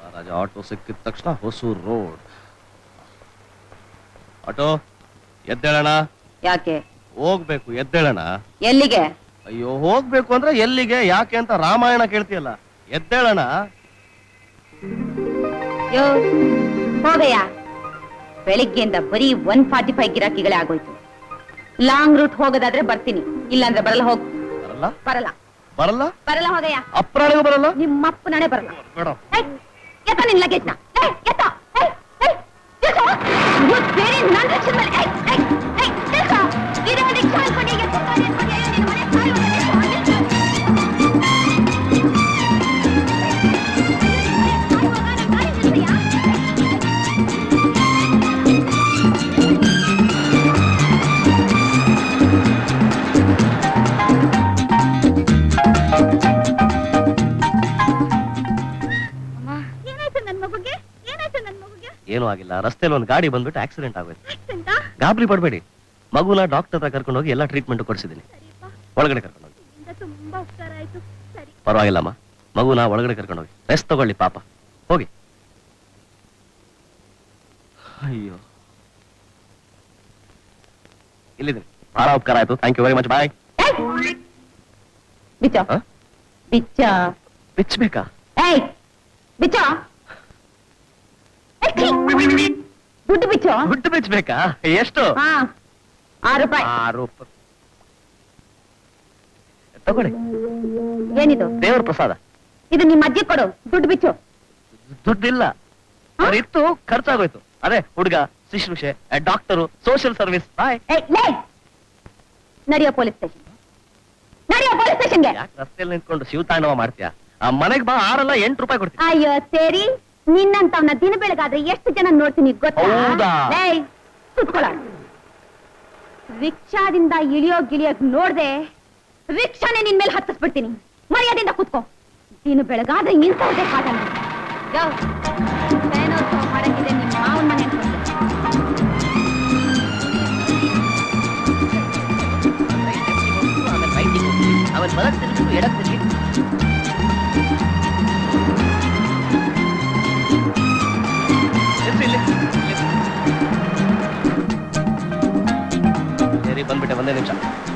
ಮಹಾರಾಜ auto ಸಿಕ್ಕಿದ ತಕ್ಷಣ Hosur road auto ಎದ್ದೇಳಣ ಯಾಕೆ ಹೋಗ್ಬೇಕು ಎದ್ದೇಳಣ ಎಲ್ಲಿಗೆ ಅಯ್ಯೋ ಹೋಗ್ಬೇಕು ಅಂದ್ರೆ ಎಲ್ಲಿಗೆ ಯಾಕೆ ಅಂತ ರಾಮಾಯಣ ಕೇಳ್ತೀಯಲ್ಲ ಎದ್ದೇಳಣ ಯೋ ಹೋಗಯ್ಯ ಬೆಳಿಗ್ಗೆಯಿಂದ ಬರೀ ಒನ್ ಫಾರ್ಟಿ ಫೈವ್ ಗಿರಾಕಿಗಳೇ ಆಗೋಯ್ತು ಲಾಂಗ್ ರೂಟ್ ಹೋಗೋದಾದ್ರೆ ಬರ್ತೀನಿ ಇಲ್ಲಾಂದ್ರೆ ಬರಲ್ಲ ಹೋಗ್ ಬರಲ್ಲ ಬರಲ್ಲ ಬರಲ್ಲ ಬರಲ್ಲ ಹೋಗಯ್ಯ ಅಪ್ರಾಣಿಗೂ ಬರಲ್ಲ ನಿಮ್ಮಪ್ಪ ನಾಳೆ ಬರಲ್ಲ ಬೇಡ ಏಯ್, ಎತ್ತ ನಿನ್ ಲಗೇಜ್ನ ಏಯ್, ಎತ್ತ ಏಯ್, ಏಯ್, ನಿಲ್ಸು. ಇವತ್ತು ಬೇರೆ ನನ್ ರಿಕ್ಷಾ ಮೇಲೆ ಏಯ್, ಏಯ್, ಏಯ್, ನಿಲ್ಸು. ಇದೇ ರಿಕ್ಷಾ ಅನ್ಕೊಂಡು ಹೀಗೆ ಸುತ್ತಾಡಿ ಅನ್ಕೊಂಡು ಅಯ್ಯೋ, ನಿನ್ನ ಮನೆ ಸಾಯೋದು ನಿಲ್ಸು, ನಿಲ್ಸು. ಸಾಯುವಾಗ ನನ್ ಗಾಡಿ ನಿಲ್ಸಯ್ಯ. ಏನಾಯ್ತು ನನ್ ಮಗುಗೆ ಏನಾಯ್ತು ನನ್ ಮಗುಗೆ ಏನೂ ಆಗಿಲ್ಲ ರಸ್ತೆಯಲ್ಲಿ ಒಂದು ಗಾಡಿ ಬಂದ್ಬಿಟ್ಟು ಆಕ್ಸಿಡೆಂಟ್ ಆಗೋಯ್ತು ಆಕ್ಸಿಡೆಂಟ್ ಗಾಬರಿ ಪಡಬೇಡಿ ಮಗುನ ಡಾಕ್ಟರ್ ಹತ್ರ ಕರ್ಕೊಂಡು ಹೋಗಿ ಎಲ್ಲ ಟ್ರೀಟ್ಮೆಂಟ್ ಕೊಡಿಸಿದ್ದೀನಿ ಸರಿಪ್ಪ ಒಳಗಡೆ ಕರ್ಕೊಂಡು ಹೋಗಿ ನಿಮ್ಮಿಂದ ತುಂಬಾ ಉಪಕಾರ ಆಯ್ತು ಸರಿ ಪರವಾಗಿಲ್ಲಮ್ಮ ಮಗುನ ಒಳಗಡೆ ಕರ್ಕೊಂಡು ಹೋಗಿ ರೆಸ್ಟ್ ತಗೊಳ್ಳಿ ಪಾಪ ಹೋಗಿ ಅಯ್ಯೋ ಇಲ್ಲಿದ್ದೀನಿ ಬಹಳ ಉಪಕಾರ ಆಯ್ತು thank you very much bye ಏಯ್! ಬಿಚ್ಚೋ ಹ? ಬಿಚ್ಚ ಬಿಚ್ಚಬೇಕಾ ಏಯ್ ಬಿಚ್ಚೋ ಏಯ್, ಛೀ! ದುಡ್ಡು ಬಿಚ್ಚೋ ದುಡ್ಡು ಬಿಚ್ಚಬೇಕಾ ಎಷ್ಟು ಹಾ ಆರು ರೂಪಾಯಿ ಆರು ರೂಪಾಯಿ. ತಗೊಳ್ಳಿ ಏನಿದು ದೇವ್ರ ಪ್ರಸಾದ ಇದು ನಿಮ್ಮ ಅಜ್ಜಿ ಕೊಡು ದುಡ್ಡು ಬಿಚ್ಚು ದುಡ್ಡಿಲ್ಲ ಅವ್ರ್ ಇತ್ತು ಖರ್ಚಾಗೋಯ್ತು ಅದೇ ಹುಡುಗ ಶುಶ್ರೂಷೆ ಡಾಕ್ಟರು ಸೋಷಿಯಲ್ ಸರ್ವಿಸ್ ಬಾಯ್ ಏಯ್, ಲೇ ನಡಿಯೋ ಪೊಲೀಸ್ ಸ್ಟೇಷನ್ ನಡಿಯೋ ಪೊಲೀಸ್ ಸ್ಟೇಷನ್ಗೆ ಯಾಕೆ ರಸ್ತೆಯಲ್ಲಿ ನಿಂತ್ಕೊಂಡು ಶಿವತಾಂಡವ ಮಾಡ್ತೀಯಾ ಆ ಮನೆಗ್ ಬಾ ಆರಲ್ಲ ಎಂಟು ರೂಪಾಯಿ ಕೊಡ್ತೀನಿ ಅಯ್ಯೋ ಸೇರಿ ನಿನ್ನಂತವ್ನ ದಿನ ಬೆಳಗಾದ್ರೆ ಎಷ್ಟು ಜನ ನೋಡ್ತೀನಿ ಗೊತ್ತಾ ಹೌದಾ? ಏಯ್, ಕೂತ್ಕೊಳ್ಳ ರಿಕ್ಷಾದಿಂದ ಇಳಿಯೋ ಗಿಳಿಯೋಗ್ ನೋಡ್ದೆ ರಿಕ್ಷಾನೇ ನಿನ್ ಮೇಲೆ ಹತ್ತಿಸ್ಬಿಡ್ತೀನಿ ಮರ್ಯಾದೆಯಿಂದ ಕೂತ್ಕೋ ದಿನ ಬೆಳಗಾದ್ರೆ ಇಂಥವ್ದೇ ಕಾಟ ಯೋ ಏನೋತ್ಸವ ಮಾಡಕ್ಕಿದೆ ನಿಮ್ಮ ಮಾವನ ಮನೆ ಅನ್ಕೊಂಡೆ. ಅವನ್ ಬಲಕ್ ತಿರ್ಗಿಸು ಎಡಕ್ ತಿರ್ಗಿ ನಿಲ್ಸು ಇಲ್ಲಿ. ಇಲ್ಲಿ. ಸರಿ ಬಂದ್ಬಿಟ್ಟೆ ಒಂದೇ ನಿಮಿಷ